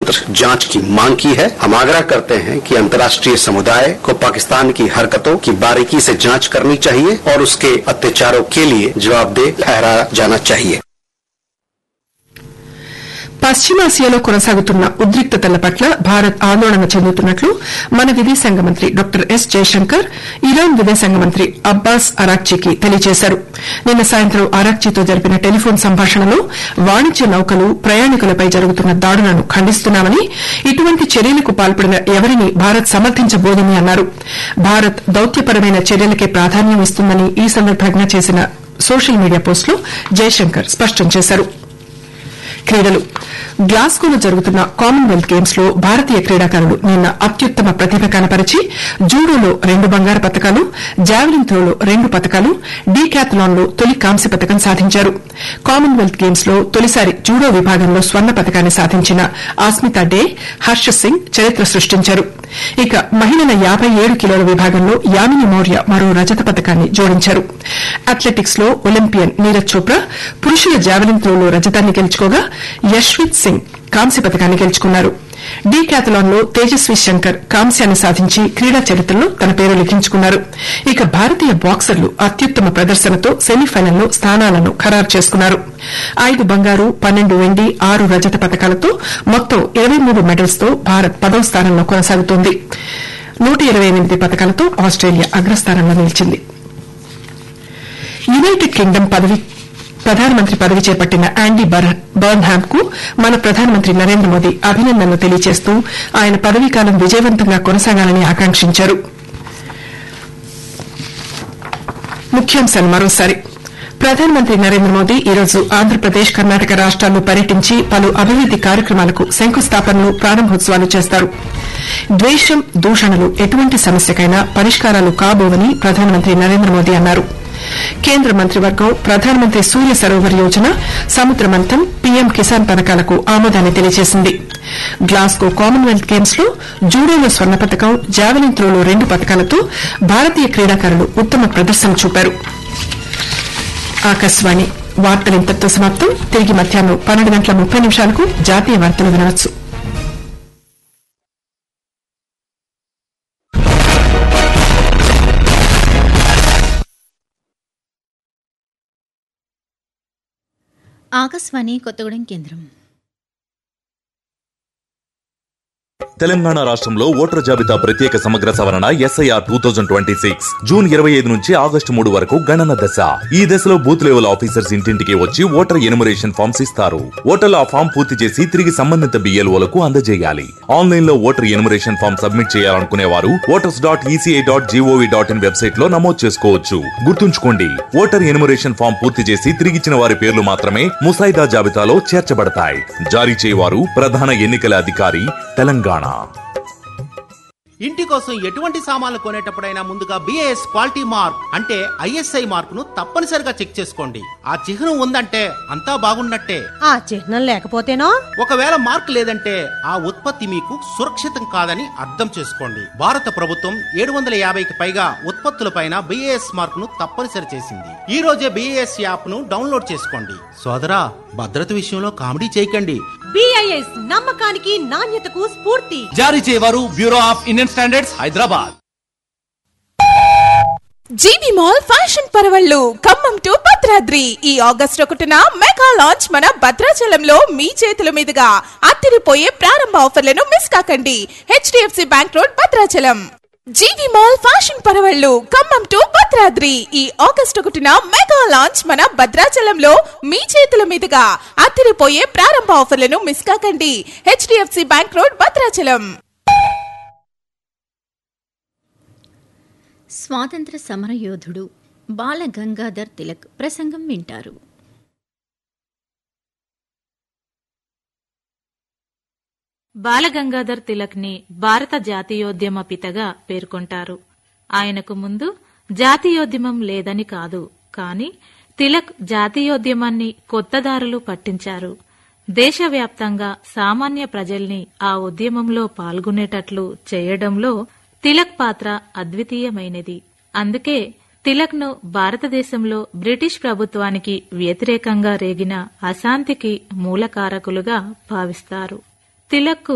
स्वतंत्र जांच की मांग की है हम आग्रह करते हैं कि अंतर्राष्ट्रीय समुदाय को पाकिस्तान की हरकतों की बारीकी से जांच करनी चाहिए और उसके अत्याचारों के लिए जवाबदेह ठहराया जाना चाहिए పశ్చిమాసియాలో కొనసాగుతున్న ఉద్రిక్తతల పట్ల భారత్ ఆందోళన చెందుతున్నట్లు మన విదేశాంగ మంత్రి డాక్టర్ ఎస్ జయశంకర్ ఇరాన్ విదేశాంగ మంత్రి అబ్బాస్ అరాక్చీకి తెలియజేశారు నిన్న సాయంత్రం అరాక్చీతో జరిపిన టెలిఫోన్ సంభాషణలో వాణిజ్య నౌకలు ప్రయాణికులపై జరుగుతున్న దాడులను ఖండిస్తున్నామని ఇటువంటి చర్యలకు పాల్పడిన ఎవరిని భారత్ సమర్థించబోదని అన్నారు భారత్ దౌత్యపరమైన చర్యలకే ప్రాధాన్యం ఇస్తుందని ఈ సందర్భంగా చేసిన సోషల్ మీడియా పోస్టులో జయశంకర్ స్పష్టం చేశారు క్రీడలు గ్లాస్గోలో జరుగుతున్న కామన్వెల్త్ గేమ్స్ లో భారతీయ క్రీడాకారులు నిన్న అత్యుత్తమ ప్రతిభ కనపరిచి జూడోలో రెండు బంగారు పతకాలు జావెలిన్ త్రోలో రెండు పతకాలు డీక్యాథలాన్ లో తొలి కాంస్య పతకం సాధించారు కామన్వెల్త్ గేమ్స్ లో తొలిసారి జూడో విభాగంలో స్వర్ణ పతకాన్ని సాధించిన ఆస్మితా డే హర్ష సింగ్ చరిత్ర సృష్టించారు ఇక మహిళల యాబై ఏడు కిలోల విభాగంలో యామిని మౌర్య మరో రజత పతకాన్ని జోడించారు అథ్లెటిక్స్ లో ఒలింపియన్ నీరజ్ చోప్రా పురుషుల జావెలిన్ త్రోలో రజతాన్ని గెలుచుకోగా యశ్విత్ సింగ్ కాంస్య పతకాన్ని గెలుచుకున్నారు డీక్యాథలాన్ లో తేజస్వి శంకర్ కాంస్యాన్ని సాధించి క్రీడా చరిత్రలో తన పేరు లిఖించుకున్నారు ఇక భారతీయ బాక్సర్లు అత్యుత్తమ ప్రదర్శనతో సెమీఫైనల్లో స్థానాలను ఖరారు చేసుకున్నారు ఐదు బంగారు పన్నెండు వెండి ఆరు రజత పతకాలతో మొత్తం ఇరవై మూడు మెడల్స్ తో భారత్ పదవ స్థానంలో కొనసాగుతోంది నూట ఇరవై ఎనిమిది పతకాలతో ఆస్ట్రేలియా అగ్రస్థానంలో నిలిచింది యునైటెడ్ కింగ్డమ్ పదవి ప్రధానమంత్రి పదవి చేపట్టిన యాండీ బర్న్హామ్ కు మన ప్రధానమంత్రి నరేంద్ర మోదీ అభినందనలు తెలియజేస్తూ ఆయన పదవీకాలం విజయవంతంగా కొనసాగాలని ఆకాంక్షించారు ముఖ్యాంశాలు మరోసారి ప్రధానమంత్రి నరేంద్ర మోదీ ఈరోజు ఆంధ్రప్రదేశ్ కర్ణాటక రాష్ట్రాల్లో పర్యటించి పలు అభివృద్ది కార్యక్రమాలకు శంకుస్థాపనలు ప్రారంభోత్సవాలు చేస్తారు ద్వేషం దూషణలు ఎటువంటి సమస్యకైనా పరిష్కారాలు కాబోవని ప్రధానమంత్రి నరేంద్ర మోదీ అన్నారు కేంద్ర మంత్రివర్గం ప్రధానమంత్రి సూర్య సరోవర్ యోజన సముద్రమంతం పీఎం కిసాన్ పథకాలకు ఆమోదాన్ని తెలియజేసింది గ్లాస్గో కామన్వెల్త్ గేమ్స్ లో జూడోలో స్వర్ణ పథకం జావెలిన్ త్రోలో రెండు పథకాలతో భారతీయ క్రీడాకారులు ఉత్తమ ప్రదర్శన చూపారు ఆకాశవాణి వార్తలు ఇంతటితో సమాప్తం తిరిగి మధ్యాహ్నం పన్నెండు గంటల ముప్పై నిమిషాలకు జాతీయ వార్తలు వినవచ్చు ఆకాశవాణి కొత్తగూడెం కేంద్రం తెలంగాణ రాష్ట్రంలో ఓటర్ జాబితా ప్రత్యేక సమగ్ర సవరణ SIR two thousand twenty six June ఇరవై ఐదు నుంచి ఆగస్టు మూడు వరకు గణన దశ ఈ దశలో బూత్ లెవెల్ ఆఫీసర్స్ ఇంటింటికి వచ్చి ఓటర్ ఎనుమరేషన్ ఫామ్స్ ఇస్తారు ఓటర్లు ఆ ఫామ్ పూర్తి చేసి తిరిగి సంబంధిత బిఎల్ఓలకు అందజేయాలి ఆన్లైన్ లో ఓటర్ ఎనుమరేషన్ ఫామ్ సబ్మిట్ చేయాలనుకునే వారు voters dot ECI dot GOV dot in website లో నమోదు చేసుకోవచ్చు గుర్తుంచుకోండి ఓటర్ ఎనుమరేషన్ ఫామ్ పూర్తి చేసి తిరిగిచ్చిన వారి పేర్లు మాత్రమే ముసాయిదా జాబితాలో చేర్చబడతాయి జారీ చేయవారు ప్రధాన ఎన్నికల అధికారి తెలంగాణ ఇంటి కోసం ఎటువంటి సామాన్లు కొనేటప్పుడైనా ముందుగా బిఏఎస్ క్వాలిటీ మార్క్ అంటే ఐఎస్ఐ మార్క్ ను తప్పనిసరిగా చెక్ చేసుకోండి ఆ చిహ్నం ఉందంటే అంతా బాగున్నట్టే ఆ చిహ్నం లేకపోతేనో ఒకవేళ మార్క్ లేదంటే ఆ ఉత్పత్తి మీకు సురక్షితం కాదని అర్థం చేసుకోండి భారత ప్రభుత్వం ఏడు వందల యాభైకి పైగా ఉత్పత్తులపైన బిఏఎస్ మార్క్ ను తప్పనిసరి చేసింది ఈ రోజే బిఏఎస్ యాప్ ను డౌన్లోడ్ చేసుకోండి సోదరా భద్రత విషయంలో కామెడీ చేయకండి బిఐఎస్ నమ్మకానికి నాణ్యతకు స్ఫూర్తి జారీ చేయవారు bureau of Indian standards Hyderabad GB mall fashion పరవళ్ళు ఖమ్మం టు భద్రాద్రి ఈ ఆగస్ట్ ఒకటిన మెగా లాంచ్ మన భద్రాచలంలో మీ చేతుల మీదుగా అత్తిరిపోయే ప్రారంభ ఆఫర్లను మిస్ కాకండి HDFC bank road Bhadrachalam GV mall fashion పరవళ్ళు ఖమ్మం టు భద్రాద్రి ఈ ఆగస్ట్ ఒకటిన మెగా లాంచ్ మన భద్రాచలంలో మీ చేతుల మీదుగా అత్తిరిపోయే ప్రారంభ ఆఫర్లను మిస్ కాకండి హెచ్డిఎఫ్సి బ్యాంక్ రోడ్ భద్రాచలం స్వాతంత్ర సమరయోధుడు బాల గంగాధర్ తిలక్ ప్రసంగం వింటారు బాలగంగాధర్ తిలక్ ని భారత జాతీయోద్యమ పితగా పేర్కొంటారు ఆయనకు ముందు జాతీయోద్యమం లేదని కాదు కాని తిలక్ జాతీయోద్యమాన్ని కొత్త దారులు పట్టించారు దేశవ్యాప్తంగా సామాన్య ప్రజల్ని ఆ ఉద్యమంలో పాల్గొనేటట్లు చేయడంలో తిలక్ పాత్ర అద్వితీయమైనది అందుకే తిలక్ ను భారతదేశంలో బ్రిటిష్ ప్రభుత్వానికి వ్యతిరేకంగా రేగిన అశాంతికి మూలకారకులుగా భావిస్తారు తిలక్